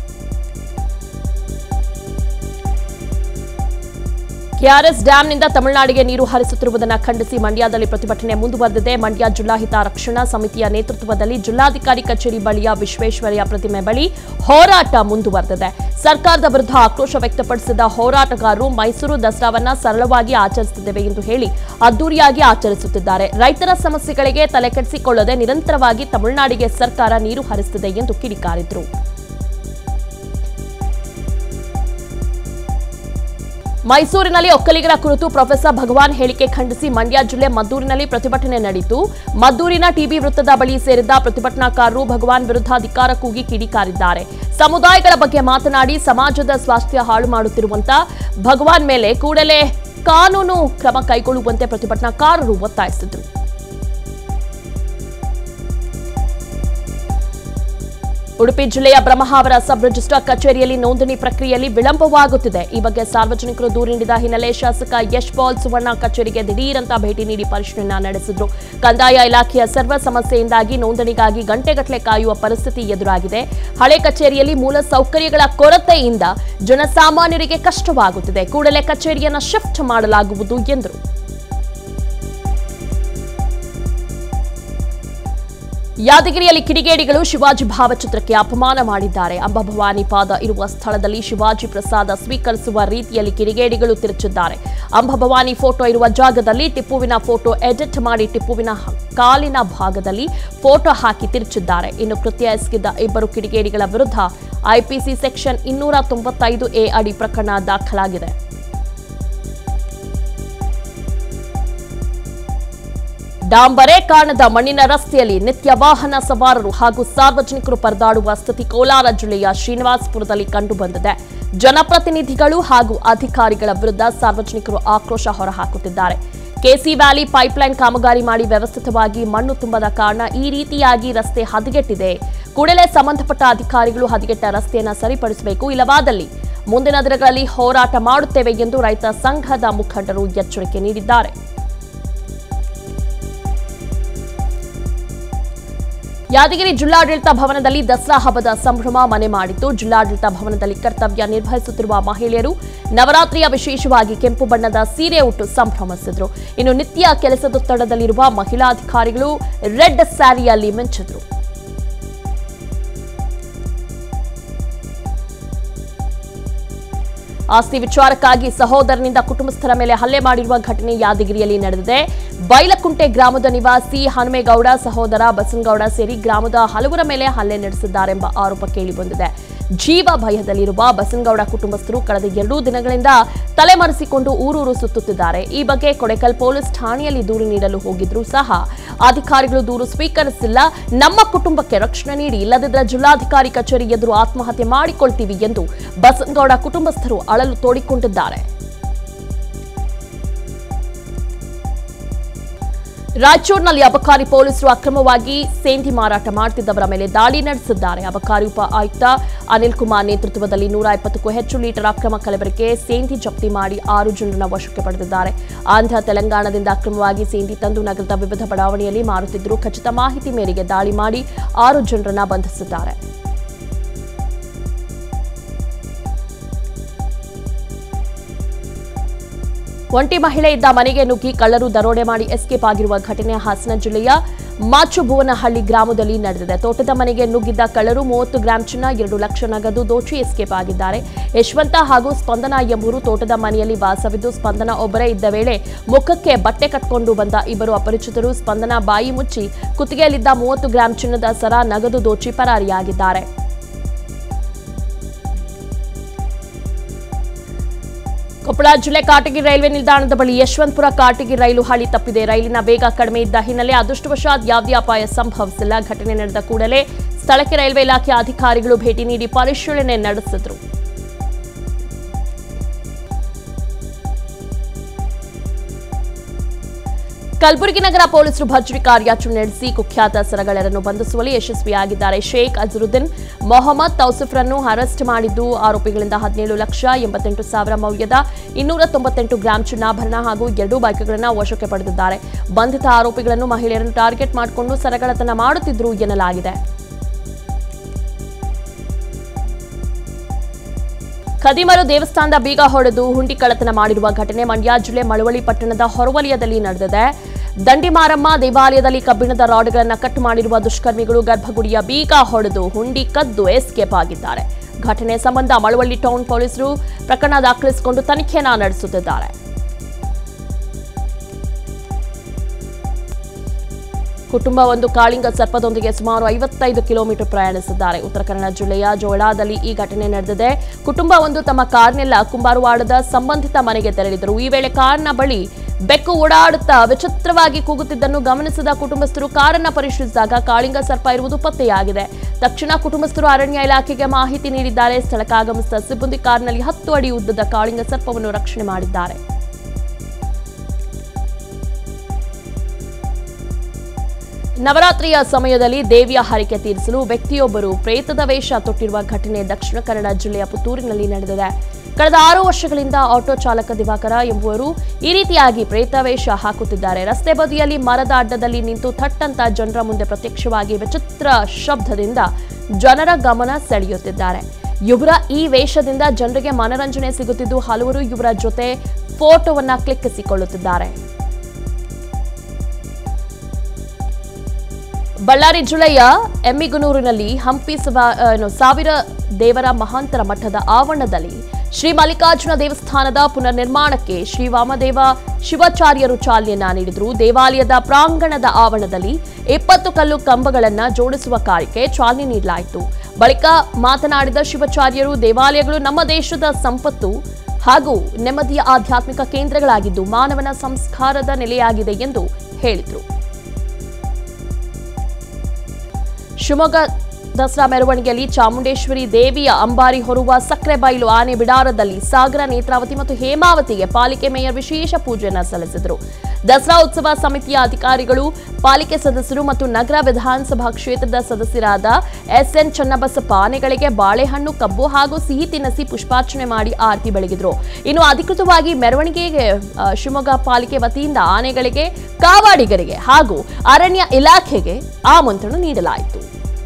ಕೆಆರ್ಎಸ್ ಡ್ಯಾಂನಿಂದ ತಮಿಳುನಾಡಿಗೆ ನೀರು ಹರಿಸುತ್ತಿರುವುದನ್ನು ಖಂಡಿಸಿ ಮಂಡ್ಯದಲ್ಲಿ ಪ್ರತಿಭಟನೆ ಮುಂದುವರೆದಿದೆ ಮಂಡ್ಯ ಜಿಲ್ಲಾ ಹಿತ ರಕ್ಷಣಾ ಸಮಿತಿಯ ನೇತೃತ್ವದಲ್ಲಿ ಜಿಲ್ಲಾಧಿಕಾರಿ ಕಚೇರಿ ಬಳಿಯ ವಿಶ್ವೇಶ್ವರಯ್ಯ ಪ್ರತಿಮೆ ಬಳಿ ಹೋರಾಟ ಮುಂದುವರೆದಿದೆ ಸರ್ಕಾರದ ವಿರುದ್ಧ ಆಕ್ರೋಶ ವ್ಯಕ್ತಪಡಿಸಿದ ಹೋರಾಟಗಾರರು ಮೈಸೂರು ದಸರಾವನ್ನ ಸರಳವಾಗಿ ಆಚರಿಸುತ್ತಿದ್ದೇವೆ ಎಂದು ಹೇಳಿ ಅದ್ದೂರಿಯಾಗಿ ಆಚರಿಸುತ್ತಿದ್ದಾರೆ ರೈತರ ಸಮಸ್ಯೆಗಳಿಗೆ ತಲೆಕೆಡಿಸಿಕೊಳ್ಳದೆ ನಿರಂತರವಾಗಿ ತಮಿಳುನಾಡಿಗೆ ಸರ್ಕಾರ ನೀರು ಹರಿಸುತ್ತಿದೆ ಎಂದು ಕಿಡಿಕಾರಿದ್ರು ಮೈಸೂರಿನಲ್ಲಿ ಒಕ್ಕಲಿಗರ ಕುರಿತು ಪ್ರೊಫೆಸರ್ ಭಗವಾನ್ ಹೇಳಿಕೆ ಖಂಡಿಸಿ ಮಂಡ್ಯ ಜಿಲ್ಲೆ ಮದ್ದೂರಿನಲ್ಲಿ ಪ್ರತಿಭಟನೆ ನಡೆಯಿತು ಮದ್ದೂರಿನ ಟಿಬಿ ವೃತ್ತದ ಬಳಿ ಸೇರಿದ್ದ ಪ್ರತಿಭಟನಾಕಾರರು ಭಗವಾನ್ ವಿರುದ್ಧ ಅಧಿಕಾರ ಕೂಗಿ ಕಿಡಿಕಾರಿದ್ದಾರೆ ಸಮುದಾಯಗಳ ಬಗ್ಗೆ ಮಾತನಾಡಿ ಸಮಾಜದ ಸ್ವಾಸ್ಥ್ಯ ಹಾಳು ಮಾಡುತ್ತಿರುವಂತ ಭಗವಾನ್ ಮೇಲೆ ಕೂಡಲೇ ಕಾನೂನು ಕ್ರಮ ಕೈಗೊಳ್ಳುವಂತೆ ಪ್ರತಿಭಟನಾಕಾರರು ಒತ್ತಾಯಿಸಿದರು ಉಡುಪಿ ಜಿಲ್ಲೆಯ ಬ್ರಹ್ಮಾವರ ಸಬ್ ರಿಜಿಸ್ಟ್ರಾರ್ ಕಚೇರಿಯಲ್ಲಿ ನೋಂದಣಿ ಪ್ರಕ್ರಿಯೆಯಲ್ಲಿ ವಿಳಂಬವಾಗುತ್ತಿದೆ ಈ ಬಗ್ಗೆ ಸಾರ್ವಜನಿಕರು ದೂರು ನೀಡಿದ ಹಿನ್ನೆಲೆ ಶಾಸಕ ಯಶ್ ಪಾಲ್ ಸುವರ್ಣ ಕಚೇರಿಗೆ ದಿಢೀರಂತ ಭೇಟಿ ನೀಡಿ ಪರಿಶೀಲನೆ ನಡೆಸಿದ್ರು ಕಂದಾಯ ಇಲಾಖೆಯ ಸರ್ವ ಸಮಸ್ಯೆಯಿಂದಾಗಿ ನೋಂದಣಿಗಾಗಿ ಗಂಟೆಗಟ್ಟಲೆ ಕಾಯುವ ಪರಿಸ್ಥಿತಿ ಎದುರಾಗಿದೆ ಹಳೆ ಕಚೇರಿಯಲ್ಲಿ ಮೂಲ ಸೌಕರ್ಯಗಳ ಕೊರತೆಯಿಂದ ಜನಸಾಮಾನ್ಯರಿಗೆ ಕಷ್ಟವಾಗುತ್ತಿದೆ ಕೂಡಲೇ ಕಚೇರಿಯನ್ನು ಶಿಫ್ಟ್ ಮಾಡಲಾಗುವುದು ಎಂದರು ಯಾದಗಿರಿಯಲ್ಲಿ ಕಿಡಿಗೇಡಿಗಳು ಶಿವಾಜಿ ಭಾವಚಿತ್ರಕ್ಕೆ ಅಪಮಾನ ಮಾಡಿದ್ದಾರೆ ಅಂಬಭವಾನಿ ಪಾದ ಇರುವ ಸ್ಥಳದಲ್ಲಿ ಶಿವಾಜಿ ಪ್ರಸಾದ ಸ್ವೀಕರಿಸುವ ರೀತಿಯಲ್ಲಿ ಕಿಡಿಗೇಡಿಗಳು ತಿರುಚಿದ್ದಾರೆ ಅಂಬಭವಾನಿ ಫೋಟೋ ಇರುವ ಜಾಗದಲ್ಲಿ ಟಿಪ್ಪುವಿನ ಫೋಟೋ ಎಡಿಟ್ ಮಾಡಿ ಟಿಪ್ಪುವಿನ ಹ- ಕಾಲಿನ ಭಾಗದಲ್ಲಿ ಫೋಟೋ ಹಾಕಿ ತಿರುಚಿದ್ದಾರೆ ಇನ್ನು ಕೃತ್ಯ ಎಸಗಿದ್ದ ಇಬ್ಬರು ಕಿಡಿಗೇಡಿಗಳ ವಿರುದ್ಧ ಐಪಿಸಿ ಸೆಕ್ಷನ್ ಇನ್ನೂರ ತೊಂಬತ್ತೈದು ಎ ಅಡಿ ಪ್ರಕರಣ ದಾಖಲಾಗಿದೆ ಡಾಂಬರೇ ಕಾಣದ ಮಣ್ಣಿನ ರಸ್ತೆಯಲ್ಲಿ ನಿತ್ಯ ವಾಹನ ಸವಾರರು ಹಾಗೂ ಸಾರ್ವಜನಿಕರು ಪರದಾಡುವ ಸ್ಥಿತಿ ಕೋಲಾರ ಜಿಲ್ಲೆಯ ಶ್ರೀನಿವಾಸಪುರದಲ್ಲಿ ಕಂಡುಬಂದಿದೆ ಜನಪ್ರತಿನಿಧಿಗಳು ಹಾಗೂ ಅಧಿಕಾರಿಗಳ ವಿರುದ್ಧ ಸಾರ್ವಜನಿಕರು ಆಕ್ರೋಶ ಹೊರಹಾಕುತ್ತಿದ್ದಾರೆ ಕೆಸಿ ವ್ಯಾಲಿ ಪೈಪ್ಲೈನ್ ಕಾಮಗಾರಿ ಮಾಡಿ ವ್ಯವಸ್ಥಿತವಾಗಿ ಮಣ್ಣು ತುಂಬದ ಕಾರಣ ಈ ರೀತಿಯಾಗಿ ರಸ್ತೆ ಹದಗೆಟ್ಟಿದೆ ಕೂಡಲೇ ಸಂಬಂಧಪಟ್ಟ ಅಧಿಕಾರಿಗಳು ಹದಗೆಟ್ಟ ರಸ್ತೆಯನ್ನು ಸರಿಪಡಿಸಬೇಕು ಇಲ್ಲವಾದಲ್ಲಿ ಮುಂದಿನ ದಿನಗಳಲ್ಲಿ ಹೋರಾಟ ಮಾಡುತ್ತೇವೆ ಎಂದು ರೈತ ಸಂಘದ ಮುಖಂಡರು ಎಚ್ಚರಿಕೆ ನೀಡಿದ್ದಾರೆ ಯಾದಗಿರಿ ಜಿಲ್ಲಾಡಳಿತ ಭವನದಲ್ಲಿ ದಸರಾ ಹಬ್ಬದ ಸಂಭ್ರಮ ಮನೆ ಮಾಡಿತ್ತು ಜಿಲ್ಲಾಡಳಿತ ಭವನದಲ್ಲಿ ಕರ್ತವ್ಯ ನಿರ್ವಹಿಸುತ್ತಿರುವ ಮಹಿಳೆಯರು ನವರಾತ್ರಿಯ ವಿಶೇಷವಾಗಿ ಕೆಂಪು ಬಣ್ಣದ ಸೀರೆ ಉಟ್ಟು ಸಂಭ್ರಮಿಸಿದ್ರು ಇನ್ನು ನಿತ್ಯ ಕೆಲಸದೊತ್ತಡದಲ್ಲಿರುವ ಮಹಿಳಾಧಿಕಾರಿಗಳು ರೆಡ್ ಸ್ಯಾರಿಯಲ್ಲಿ ಮಿಂಚಿದ್ರು ಆಸ್ತಿ ವಿಚಾರಕ್ಕಾಗಿ ಸಹೋದರನಿಂದ ಕುಟುಂಬಸ್ಥರ ಮೇಲೆ ಹಲ್ಲೆ ಮಾಡಿರುವ ಘಟನೆ ಯಾದಗಿರಿಯಲ್ಲಿ ನಡೆದಿದೆ ಬೈಲಕುಂಟೆ ಗ್ರಾಮದ ನಿವಾಸಿ ಹನುಮೇಗೌಡ ಸಹೋದರ ಬಸನಗೌಡ ಸೇರಿ ಗ್ರಾಮದ ಹಲವರ ಮೇಲೆ ಹಲ್ಲೆ ನಡೆಸಿದ್ದಾರೆಂಬ ಆರೋಪ ಕೇಳಿಬಂದಿದೆ ಜೀವ ಭಯದಲ್ಲಿರುವ ಬಸನಗೌಡ ಕುಟುಂಬಸ್ಥರು ಕಳೆದ ಎರಡೂ ದಿನಗಳಿಂದ ತಲೆಮರೆಸಿಕೊಂಡು ಊರೂರು ಸುತ್ತುತ್ತಿದ್ದಾರೆ ಈ ಬಗ್ಗೆ ಕೊಡೆಕಲ್ ಪೊಲೀಸ್ ಠಾಣೆಯಲ್ಲಿ ದೂರು ನೀಡಲು ಹೋಗಿದ್ರೂ ಸಹ ಅಧಿಕಾರಿಗಳು ದೂರು ಸ್ವೀಕರಿಸಿಲ್ಲ ನಮ್ಮ ಕುಟುಂಬಕ್ಕೆ ರಕ್ಷಣೆ ನೀಡಿ ಇಲ್ಲದಿದ್ದರೆ ಜಿಲ್ಲಾಧಿಕಾರಿ ಕಚೇರಿ ಎದುರು ಆತ್ಮಹತ್ಯೆ ಮಾಡಿಕೊಳ್ತೀವಿ ಎಂದು ಬಸನಗೌಡ ಕುಟುಂಬಸ್ಥರು ಅಳಲು ತೋಡಿಕೊಂಡಿದ್ದಾರೆ ರಾಯಚೂರಿನಲ್ಲಿ ಅಬಕಾರಿ ಪೊಲೀಸರು ಅಕ್ರಮವಾಗಿ ಸೇಂದಿ ಮಾರಾಟ ಮಾಡುತ್ತಿದ್ದವರ ಮೇಲೆ ದಾಳಿ ನಡೆಸಿದ್ದಾರೆ ಅಬಕಾರಿ ಉಪ ಆಯುಕ್ತ ಅನಿಲ್ ಕುಮಾರ್ ನೇತೃತ್ವದಲ್ಲಿ ನೂರ ಇಪ್ಪತ್ತಕ್ಕೂ ಹೆಚ್ಚು ಲೀಟರ್ ಅಕ್ರಮ ಕಲಬೆರಕೆ ಸೇಂದಿ ಜಪ್ತಿ ಮಾಡಿ ಆರು ಜನರನ್ನ ವಶಕ್ಕೆ ಪಡೆದಿದ್ದಾರೆ ಆಂಧ್ರ ತೆಲಂಗಾಣದಿಂದ ಅಕ್ರಮವಾಗಿ ಸೇಂದಿ ತಂದು ನಗರದ ವಿವಿಧ ಬಡಾವಣೆಯಲ್ಲಿ ಮಾರುತ್ತಿದ್ದರು ಖಚಿತ ಮಾಹಿತಿ ಮೇರೆಗೆ ದಾಳಿ ಮಾಡಿ ಆರು ಜನರನ್ನ ಬಂಧಿಸಿದ್ದಾರೆ ಒಂಟಿ ಮಹಿಳೆ ಇದ್ದ ಮನೆಗೆ ನುಗ್ಗಿ ಕಳ್ಳರು ದರೋಡೆ ಮಾಡಿ ಎಸ್ಕೇಪ್ ಆಗಿರುವ ಘಟನೆ ಹಾಸನ ಜಿಲ್ಲೆಯ ಮಾಚುಭುವನಹಳ್ಳಿ ಗ್ರಾಮದಲ್ಲಿ ನಡೆದಿದೆ ತೋಟದ ಮನೆಗೆ ನುಗ್ಗಿದ್ದ ಕಳ್ಳರು ಮೂವತ್ತು ಗ್ರಾಂ ಚಿನ್ನ ಎರಡು ಲಕ್ಷ ನಗದು ದೋಚಿ ಎಸ್ಕೇಪ್ ಆಗಿದ್ದಾರೆ ಯಶವಂತ ಹಾಗೂ ಸ್ಪಂದನ ಎಂಬುವರು ತೋಟದ ಮನೆಯಲ್ಲಿ ವಾಸವಿದ್ದು ಸ್ಪಂದನ ಒಬ್ಬರೇ ಇದ್ದ ವೇಳೆ ಮುಖಕ್ಕೆ ಬಟ್ಟೆ ಕಟ್ಕೊಂಡು ಬಂದ ಇಬ್ಬರು ಅಪರಿಚಿತರು ಸ್ಪಂದನ ಬಾಯಿ ಮುಚ್ಚಿ ಕುತ್ತಿಗೆಯಲ್ಲಿದ್ದ ಮೂವತ್ತು ಗ್ರಾಂ ಚಿನ್ನದ ಸರ ನಗದು ದೋಚಿ ಪರಾರಿಯಾಗಿದ್ದಾರೆ ಕೊಪ್ಪಳ ಜಿಲ್ಲೆ ಕಾಟಗಿ ರೈಲ್ವೆ ನಿಲ್ದಾಣದ ಬಳಿ ಯಶವಂತಪುರ ಕಾಟಗಿ ರೈಲು ಹಳಿ ತಪ್ಪಿದೆ ರೈಲಿನ ವೇಗ ಕಡಿಮೆ ಇದ್ದ ಹಿನ್ನೆಲೆ ಅದೃಷ್ಟವಶಾತ್ ಯಾವುದೇ ಅಪಾಯ ಸಂಭವಿಸಿಲ್ಲ ಘಟನೆ ನಡೆದ ಕೂಡಲೇ ಸ್ಥಳಕ್ಕೆ ರೈಲ್ವೆ ಇಲಾಖೆ ಅಧಿಕಾರಿಗಳು ಭೇಟಿ ನೀಡಿ ಪರಿಶೀಲನೆ ನಡೆಸಿದ್ರು ಕಲಬುರಗಿ ನಗರ ಪೊಲೀಸರು ಭರ್ಜರಿ ಕಾರ್ಯಾಚರಣೆ ನಡೆಸಿ ಕುಖ್ಯಾತ ಸರಗಳರನ್ನು ಬಂಧಿಸುವಲ್ಲಿ ಯಶಸ್ವಿಯಾಗಿದ್ದಾರೆ ಶೇಖ್ ಅಜರುದ್ದೀನ್ ಮೊಹಮ್ಮದ್ ತೌಸಿಫ್ರನ್ನು ಅರೆಸ್ಟ್ ಮಾಡಿದ್ದು ಆರೋಪಿಗಳಿಂದ ಹದಿನೇಳು ಲಕ್ಷ ಎಂಬತ್ತೆಂಟು ಸಾವಿರ ಮೌಲ್ಯದ ಇನ್ನೂರ ತೊಂಬತ್ತೆಂಟು ಗ್ರಾಂ ಚಿನ್ನಾಭರಣ ಹಾಗೂ ಎರಡು ಬೈಕ್ಗಳನ್ನು ವಶಕ್ಕೆ ಪಡೆದಿದ್ದಾರೆ ಬಂಧಿತ ಆರೋಪಿಗಳನ್ನು ಮಹಿಳೆಯರನ್ನು ಟಾರ್ಗೆಟ್ ಮಾಡಿಕೊಂಡು ಸರಗಳತನ ಮಾಡುತ್ತಿದ್ರು ಎನ್ನಲಾಗಿದೆ ಖದೀಮರು ದೇವಸ್ಥಾನದ ಬೀಗ ಹೊಡೆದು ಹುಂಡಿ ಕಳ್ಳತನ ಮಾಡಿರುವ ಘಟನೆ ಮಂಡ್ಯ ಜಿಲ್ಲೆ ಮಳವಳ್ಳಿ ಪಟ್ಟಣದ ಹೊರವಲಯದಲ್ಲಿ ನಡೆದಿದೆ ದಂಡಿಮಾರಮ್ಮ ದೇವಾಲಯದಲ್ಲಿ ಕಬ್ಬಿಣದ ರಾಡ್ಗಳನ್ನು ಕಟ್ ಮಾಡಿರುವ ದುಷ್ಕರ್ಮಿಗಳು ಗರ್ಭಗುಡಿಯ ಬೀಗ ಹೊಡೆದು ಹುಂಡಿ ಕದ್ದು ಎಸ್ಕೇಪ್ ಆಗಿದ್ದಾರೆ ಘಟನೆ ಸಂಬಂಧ ಮಳವಳ್ಳಿ ಟೌನ್ ಪೊಲೀಸರು ಪ್ರಕರಣ ದಾಖಲಿಸಿಕೊಂಡು ತನಿಖೆಯನ್ನ ನಡೆಸುತ್ತಿದ್ದಾರೆ ಕುಟುಂಬ ಒಂದು ಕಾಳಿಂಗ ಸರ್ಪದೊಂದಿಗೆ ಸುಮಾರು ಐವತ್ತೈದು ಕಿಲೋಮೀಟರ್ ಪ್ರಯಾಣಿಸಿದ್ದಾರೆ ಉತ್ತರ ಕನ್ನಡ ಜಿಲ್ಲೆಯ ಜೋಳಾದಲ್ಲಿ ಈ ಘಟನೆ ನಡೆದಿದೆ ಕುಟುಂಬ ಒಂದು ತಮ್ಮ ಕಾರ್ನೆಲ್ಲ ಕುಂಬಾರವಾಡದ ಸಂಬಂಧಿತ ಮನೆಗೆ ತೆರಳಿದರು ಈ ವೇಳೆ ಕಾರ್ನ ಬಳಿ ಬೆಕ್ಕು ಓಡಾಡುತ್ತಾ ವಿಚಿತ್ರವಾಗಿ ಕೂಗುತ್ತಿದ್ದನ್ನು ಗಮನಿಸಿದ ಕುಟುಂಬಸ್ಥರು ಕಾರನ್ನ ಪರಿಶೀಲಿಸಿದಾಗ ಕಾಳಿಂಗ ಸರ್ಪ ಇರುವುದು ಪತ್ತೆಯಾಗಿದೆ ತಕ್ಷಣ ಕುಟುಂಬಸ್ಥರು ಅರಣ್ಯ ಇಲಾಖೆಗೆ ಮಾಹಿತಿ ನೀಡಿದ್ದಾರೆ ಸ್ಥಳಕ್ಕೆ ಆಗಮಿಸಿದ ಸಿಬ್ಬಂದಿ ಕಾರ್ನಲ್ಲಿ ಹತ್ತು ಅಡಿ ಉದ್ದದ ಕಾಳಿಂಗ ಸರ್ಪವನ್ನು ರಕ್ಷಣೆ ಮಾಡಿದ್ದಾರೆ ನವರಾತ್ರಿಯ ಸಮಯದಲ್ಲಿ ದೇವಿಯ ಹರಕೆ ತೀರಿಸಲು ವ್ಯಕ್ತಿಯೊಬ್ಬರು ಪ್ರೇತದ ವೇಷ ತೊಟ್ಟಿರುವ ಘಟನೆ ದಕ್ಷಿಣ ಕನ್ನಡ ಜಿಲ್ಲೆಯ ಪುತ್ತೂರಿನಲ್ಲಿ ನಡೆದಿದೆ ಕಳೆದ ಆರು ವರ್ಷಗಳಿಂದ ಆಟೋ ಚಾಲಕ ದಿವಾಕರ ಎಂಬುವರು ಈ ರೀತಿಯಾಗಿ ಪ್ರೇತ ವೇಷ ಹಾಕುತ್ತಿದ್ದಾರೆ ರಸ್ತೆ ಬದಿಯಲ್ಲಿ ಮರದ ಅಡ್ಡದಲ್ಲಿ ನಿಂತು ಥಟ್ಟಂತ ಜನರ ಮುಂದೆ ಪ್ರತ್ಯಕ್ಷವಾಗಿ ವಿಚಿತ್ರ ಶಬ್ದದಿಂದ ಜನರ ಗಮನ ಸೆಳೆಯುತ್ತಿದ್ದಾರೆ ಇವರ ಈ ವೇಷದಿಂದ ಜನರಿಗೆ ಮನರಂಜನೆ ಸಿಗುತ್ತಿದ್ದು ಹಲವರು ಇವರ ಜೊತೆ ಫೋಟೋವನ್ನ ಕ್ಲಿಕ್ಕಿಸಿಕೊಳ್ಳುತ್ತಿದ್ದಾರೆ ಬಳ್ಳಾರಿ ಜಿಲ್ಲೆಯ ಎಮ್ಮಿಗನೂರಿನಲ್ಲಿ ಹಂಪಿ ಸಭಾ- ಆ, ಏನು, ಸಾವಿರ ದೇವರ ಮಹಾಂತರ ಮಠದ ಆವರಣದಲ್ಲಿ ಶ್ರೀ ಮಲ್ಲಿಕಾರ್ಜುನ ದೇವಸ್ಥಾನದ ಪುನರ್ ನಿರ್ಮಾಣಕ್ಕೆ ಶ್ರೀ ವಾಮದೇವ ಶಿವಾಚಾರ್ಯರು ಚಾಲನೆಯನ್ನ ನೀಡಿದರು ದೇವಾಲಯದ ಪ್ರಾಂಗಣದ ಆವರಣದಲ್ಲಿ ಇಪ್ಪತ್ತು ಕಲ್ಲು ಕಂಬಗಳನ್ನ ಜೋಡಿಸುವ ಕಾರ್ಯಕ್ಕೆ ಚಾಲನೆ ನೀಡಲಾಯಿತು ಬಳಿಕ ಮಾತನಾಡಿದ ಶಿವಾಚಾರ್ಯರು ದೇವಾಲಯಗಳು ನಮ್ಮ ದೇಶದ ಸಂಪತ್ತು ಹಾಗೂ ನೆಮ್ಮದಿಯ ಆಧ್ಯಾತ್ಮಿಕ ಕೇಂದ್ರಗಳಾಗಿದ್ದು ಮಾನವನ ಸಂಸ್ಕಾರದ ನೆಲೆಯಾಗಿದೆ ಎಂದು ಹೇಳಿದರು ಶಿವಮೊಗ್ಗ ದಸರಾ ಮೆರವಣಿಗೆಯಲ್ಲಿ ಚಾಮುಂಡೇಶ್ವರಿ ದೇವಿಯ ಅಂಬಾರಿ ಹೊರುವ ಸಕ್ರೆಬೈಲು ಆನೆ ಬಿಡಾರದಲ್ಲಿ ಸಾಗರ ನೇತ್ರಾವತಿ ಮತ್ತು ಹೇಮಾವತಿಗೆ ಪಾಲಿಕೆ ಮೇಯರ್ ವಿಶೇಷ ಪೂಜೆಯನ್ನು ಸಲ್ಲಿಸಿದರು ದಸರಾ ಉತ್ಸವ ಸಮಿತಿಯ ಅಧಿಕಾರಿಗಳು ಪಾಲಿಕೆ ಸದಸ್ಯರು ಮತ್ತು ನಗರ ವಿಧಾನಸಭಾ ಕ್ಷೇತ್ರದ ಸದಸ್ಯರಾದ ಎಸ್ಎನ್ ಚನ್ನಬಸಪ್ಪ ಆನೆಗಳಿಗೆ ಬಾಳೆಹಣ್ಣು ಕಬ್ಬು ಹಾಗೂ ಸಿಹಿ ತಿನ್ನಿಸಿ ಪುಷ್ಪಾರ್ಚನೆ ಮಾಡಿ ಆರತಿ ಬೆಳಗಿದ್ರು ಇನ್ನು ಅಧಿಕೃತವಾಗಿ ಮೆರವಣಿಗೆಗೆ ಆ, ಶಿವಮೊಗ್ಗ ಪಾಲಿಕೆ ವತಿಯಿಂದ ಆನೆಗಳಿಗೆ ಕಾವಾಡಿಗರಿಗೆ ಹಾಗೂ ಅರಣ್ಯ ಇಲಾಖೆಗೆ ಆಮಂತ್ರಣ ನೀಡಲಾಯಿತು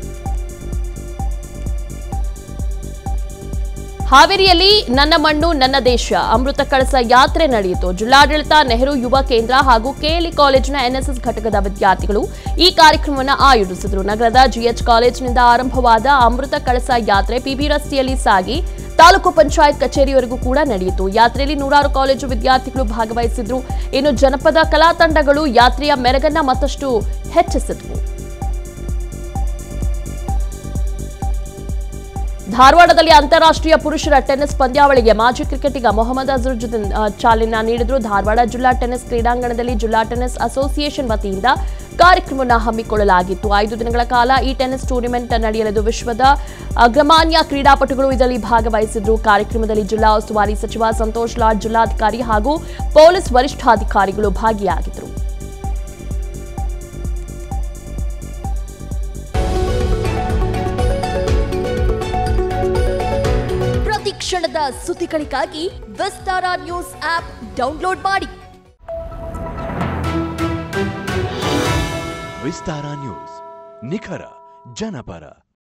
ಹಾವೇರಿಯಲ್ಲಿ ನನ್ನ ಮಣ್ಣು ನನ್ನ ದೇಶ ಅಮೃತ ಕಳಸ ಯಾತ್ರೆ ನಡೆಯಿತು ಜಿಲ್ಲಾಡಳಿತ ನೆಹರು ಯುವ ಕೇಂದ್ರ ಹಾಗೂ ಕೆಎಲ್ಇ ಕಾಲೇಜಿನ ಎನ್ಎಸ್ಎಸ್ ಘಟಕದ ವಿದ್ಯಾರ್ಥಿಗಳು ಈ ಕಾರ್ಯಕ್ರಮವನ್ನು ಆಯೋಜಿಸಿದರು ನಗರದ ಜಿಎಚ್ ಕಾಲೇಜಿನಿಂದ ಆರಂಭವಾದ ಅಮೃತ ಕಳಸ ಯಾತ್ರೆ ಪಿಬಿ ರಸ್ತೆಯಲ್ಲಿ ಸಾಗಿ ತಾಲೂಕು ಪಂಚಾಯತ್ ಕಚೇರಿವರೆಗೂ ಕೂಡ ನಡೆಯಿತು ಯಾತ್ರೆಯಲ್ಲಿ ನೂರಾರು ಕಾಲೇಜು ವಿದ್ಯಾರ್ಥಿಗಳು ಭಾಗವಹಿಸಿದ್ರು ಇನ್ನು ಜನಪದ ಕಲಾ ತಂಡಗಳು ಯಾತ್ರೆಯ ಮೆರಗನ್ನ ಮತ್ತಷ್ಟು ಹೆಚ್ಚಿಸಿದ್ವು ಧಾರವಾಡದಲ್ಲಿ ಅಂತಾರಾಷ್ಟ್ರೀಯ ಪುರುಷರ ಟೆನ್ನಿಸ್ ಪಂದ್ಯಾವಳಿಗೆ ಮಾಜಿ ಕ್ರಿಕೆಟಿಗ ಮೊಹಮ್ಮದ್ ಅಜರುಜ್ಜುದ್ದೀನ್ ಆ, ಚಾಲನೆ ನೀಡಿದ್ರು ಧಾರವಾಡ ಜಿಲ್ಲಾ ಟೆನ್ನಿಸ್ ಕ್ರೀಡಾಂಗಣದಲ್ಲಿ ಜಿಲ್ಲಾ ಟೆನ್ನಿಸ್ ಅಸೋಸಿಯೇಷನ್ ವತಿಯಿಂದ ಕಾರ್ಯಕ್ರಮವನ್ನು ಹಮ್ಮಿಕೊಳ್ಳಲಾಗಿತ್ತು ಐದು ದಿನಗಳ ಕಾಲ ಈ ಟೆನ್ನಿಸ್ ಟೂರ್ನಿಮೆಂಟ್ ನಡೆಯಲಿದ್ದು ವಿಶ್ವದ ಅಗ್ರಮಾನ್ಯ ಕ್ರೀಡಾಪಟುಗಳು ಇದರಲ್ಲಿ ಭಾಗವಹಿಸಿದ್ರು ಕಾರ್ಯಕ್ರಮದಲ್ಲಿ ಜಿಲ್ಲಾ ಉಸ್ತುವಾರಿ ಸಚಿವ ಸಂತೋಷ್ ಲಾಡ್ ಜಿಲ್ಲಾಧಿಕಾರಿ ಹಾಗೂ ಪೊಲೀಸ್ ವರಿಷ್ಠಾಧಿಕಾರಿಗಳು ಭಾಗಿಯಾಗಿದ್ದರು ಪ್ರತಿ ಕ್ಷಣದ ಸುದ್ದಿಗಳಿಗಾಗಿ ವಿಸ್ತಾರ ನ್ಯೂಸ್ ಆಪ್ ಡೌನ್ಲೋಡ್ ಮಾಡಿ ವಿಸ್ತಾರ ನ್ಯೂಸ್ ನಿಖರ ಜನಪರ